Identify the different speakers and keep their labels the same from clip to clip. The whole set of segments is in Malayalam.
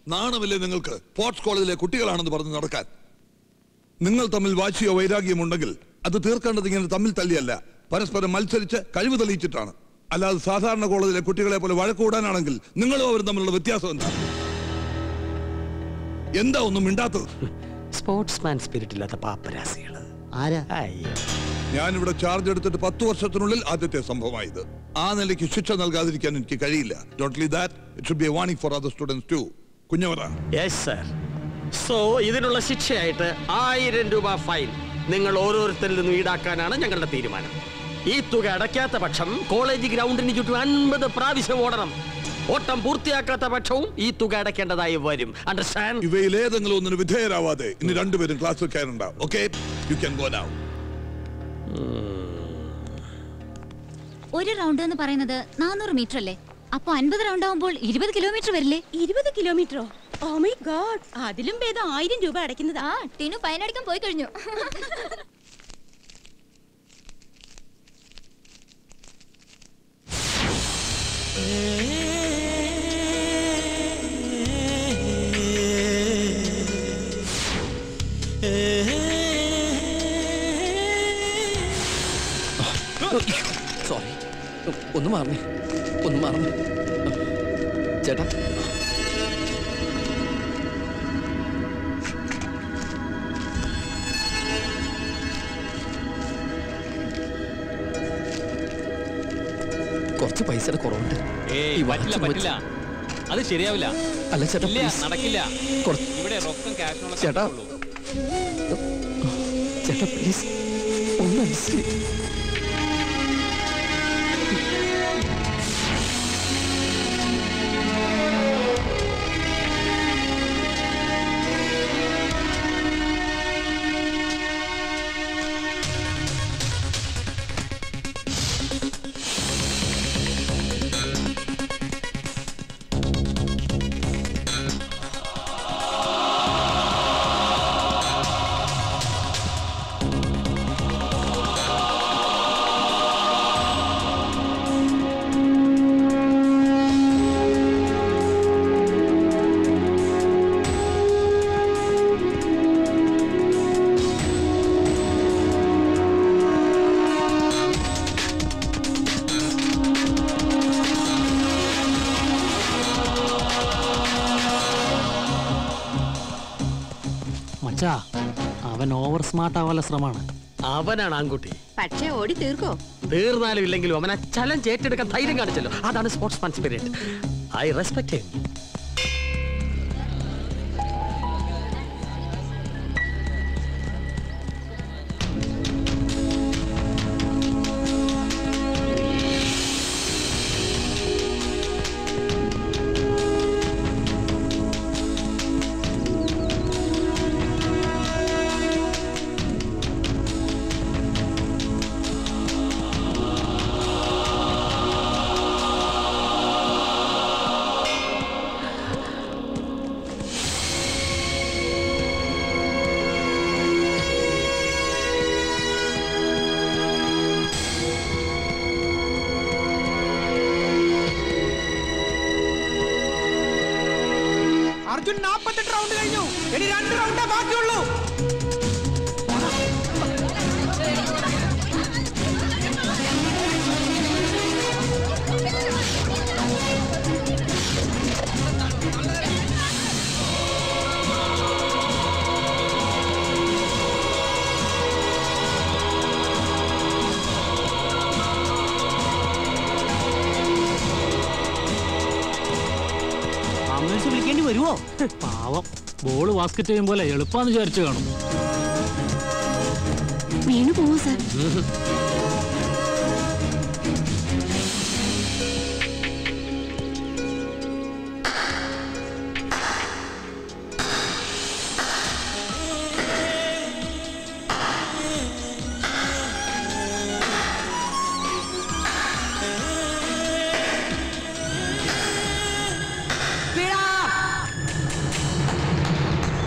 Speaker 1: നാണമില്ലേ നിങ്ങൾക്ക് സ്പോർട്സ് കോളേജിലെ കുട്ടികളാണെന്ന് പറഞ്ഞ് നടക്കാൻ നിങ്ങൾ തമ്മിൽ വാശിയോ വൈരാഗ്യമുണ്ടെങ്കിൽ അത് തീർക്കേണ്ടത് ഇങ്ങനെ തമ്മിൽ തല്ലിയല്ല പരസ്പരം മത്സരിച്ച് കഴിവ് തെളിയിച്ചിട്ടാണ് അല്ലാതെ സാധാരണ കോളേജിലെ കുട്ടികളെ പോലെ വഴക്കൂടാനാണെങ്കിൽ നിങ്ങളും അവരും തമ്മിലുള്ള വ്യത്യാസം എന്താ എന്താ ഒന്നും മിണ്ടാത്തത്
Speaker 2: സ്പോർട്സ്മാൻ സ്പിരിറ്റ് ഇല്ലാത്ത പാപ്പരാസികള്
Speaker 3: ആരാ
Speaker 2: അയ്യോ
Speaker 1: ഞാനിവിടെ ചാർജ് എടുത്തിട്ട് പത്ത് വർഷത്തിനുള്ളിൽ ആദ്യത്തെ സംഭവമായത് ആ നിലയ്ക്ക് ശിക്ഷ നൽകാതിരിക്കാൻ എനിക്ക് കഴിയില്ല dot that it should be a warning for other students to Kunjavara
Speaker 2: yes sir so ഇതിനുള്ള ശിക്ഷയായിട്ട് ആയിരം രൂപ ഫൈൻ നിങ്ങൾ ഓരോരുത്തരിൽ നിന്നും ഈടാക്കാനാണ് ഞങ്ങളുടെ തീരുമാനം ഈ തുക അടയ്ക്കാത്ത പക്ഷം കോളേജ് ഗ്രൗണ്ടിന് ചുറ്റും അൻപത് പ്രാവശ്യം ഓടണം ഓട്ടം പൂർത്തിയാക്കാത്ത പക്ഷവും ഈ തുക അടയ്ക്കേണ്ടതായി വരും അണ്ടർസ്റ്റാൻഡ്
Speaker 1: ഇവയിൽ ഏതെങ്കിലും ഒന്നിന് വിധേയരാവാതെ ഇനി രണ്ടുപേരും ക്ലാസ് വെക്കാനുണ്ടാവും okay you can go now
Speaker 4: ഒരു റൗണ്ട് എന്ന് പറയുന്നത് നാനൂറ് മീറ്റർ അല്ലേ അപ്പൊ അൻപത് റൗണ്ട് ആവുമ്പോൾ ഇരുപത് കിലോമീറ്റർ വരില്ലേ
Speaker 5: ഇരുപത് കിലോമീറ്ററോ ഓ മൈ ഗോഡ് അതിലും ഭേദം ആയിരം രൂപ അടയ്ക്കുന്നതാ
Speaker 4: ആ ടീനു പയനടിക്കാൻ പോയി കഴിഞ്ഞു
Speaker 6: സോറി ഒന്ന് മാറണേ ഒന്ന് മാറണേ ചേട്ടാ കുറച്ച് പൈസയുടെ കുറവുണ്ട്
Speaker 7: ഏയ്
Speaker 6: ഈ
Speaker 7: പറ്റില്ല
Speaker 6: വാച്ച്
Speaker 7: പറ്റില്ല അത് ശരിയാവില്ല
Speaker 6: അല്ല ചേട്ടാ
Speaker 7: ഇല്ല
Speaker 6: please.
Speaker 7: നടക്കില്ല
Speaker 6: കുറച്ച്
Speaker 7: ഇവിടെ റൊക്കം ക്യാഷിനുള്ള
Speaker 6: ചേട്ടാ.
Speaker 7: ഉള്ളൂ
Speaker 6: ചേട്ടാ പ്ലീസ് ഒന്ന് അനുസരിച്ച്
Speaker 8: മച്ചാ അവൻ ഓവർ സ്മാർട്ട് ആവാനുള്ള ശ്രമമാണ്
Speaker 2: അവനാണ് ആൺകുട്ടി
Speaker 5: പക്ഷേ ഓടി തീർക്കോ
Speaker 2: തീർന്നാലും ഇല്ലെങ്കിലും അവൻ ആ ചലഞ്ച് ഏറ്റെടുക്കാൻ ധൈര്യം കാണിച്ചല്ലോ അതാണ് sportsman spirit I respect him
Speaker 9: Arjun നാപ്പത്തെട്ട് റൗണ്ട് കഴിഞ്ഞു ഇനി രണ്ട് റൗണ്ടേ ബാക്കിയുള്ളൂ
Speaker 8: ആംബുലൻസ് വിളിക്കേണ്ടി വരുമോ പാവം ബോള് ബാസ്കറ്റ് ചെയ്യും പോലെ എളുപ്പാന്ന് വിചാരിച്ചു കാണും
Speaker 5: വീണു പോവോ സാർ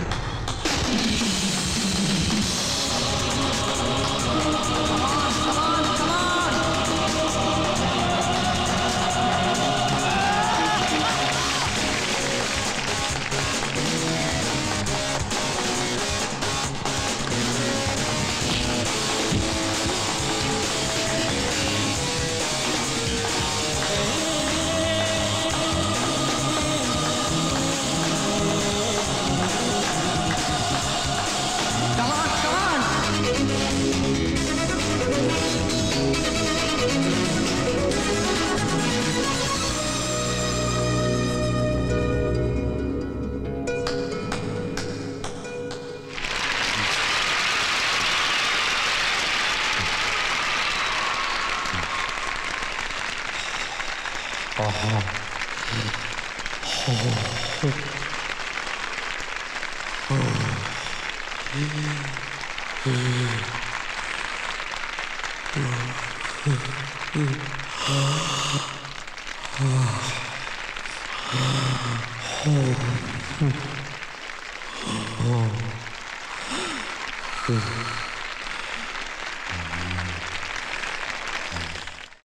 Speaker 9: ആ
Speaker 1: Oh.